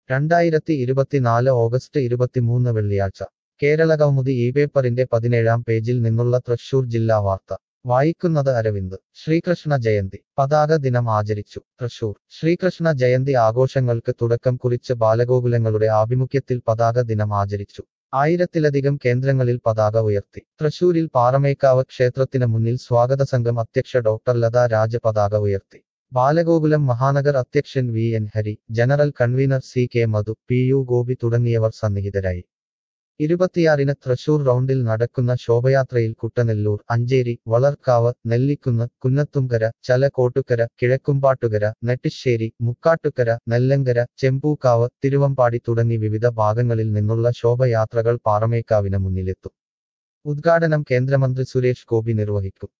രണ്ടായിരത്തി ഇരുപത്തിനാല് ഓഗസ്റ്റ് ഇരുപത്തിമൂന്ന് വെള്ളിയാഴ്ച കേരള കൗമുദി ഈ പേപ്പറിന്റെ പതിനേഴാം പേജിൽ നിന്നുള്ള തൃശൂർ ജില്ലാ വാർത്ത വായിക്കുന്നത് അരവിന്ദ് ശ്രീകൃഷ്ണ ജയന്തി പതാക ദിനം ആചരിച്ചു തൃശൂർ ശ്രീകൃഷ്ണ ജയന്തി ആഘോഷങ്ങൾക്ക് തുടക്കം കുറിച്ച് ബാലഗോകുലങ്ങളുടെ ആഭിമുഖ്യത്തിൽ പതാക ദിനം ആചരിച്ചു ആയിരത്തിലധികം കേന്ദ്രങ്ങളിൽ പതാക ഉയർത്തി തൃശൂരിൽ പാറമേക്കാവ് ക്ഷേത്രത്തിന് മുന്നിൽ സ്വാഗത സംഘം അധ്യക്ഷ ഡോക്ടർ ലത രാജ പതാക ഉയർത്തി ബാലഗോകുലം മഹാനഗർ അധ്യക്ഷൻ V N Hari general convener C K Madhu P U Gopi തുടങ്ങിയവർ സന്നിഹിതരായി ഇരുപത്തിയാറിന് തൃശൂർ റൗണ്ടിൽ നടക്കുന്ന ശോഭയാത്രയിൽ കുട്ടനെല്ലൂർ അഞ്ചേരി വളർക്കാവ് നെല്ലിക്കുന്ന് കുന്നത്തുംകര ചലക്കോട്ടുകര കിഴക്കുംപാട്ടുകര നെട്ടിശ്ശേരി മുക്കാട്ടുകര നെല്ലങ്കര ചെമ്പൂക്കാവ് തിരുവമ്പാടി തുടങ്ങി വിവിധ ഭാഗങ്ങളിൽ നിന്നുള്ള ശോഭയാത്രകൾ പാറമേക്കാവിന് മുന്നിലെത്തും ഉദ്ഘാടനം കേന്ദ്രമന്ത്രി സുരേഷ് ഗോപി നിർവഹിക്കും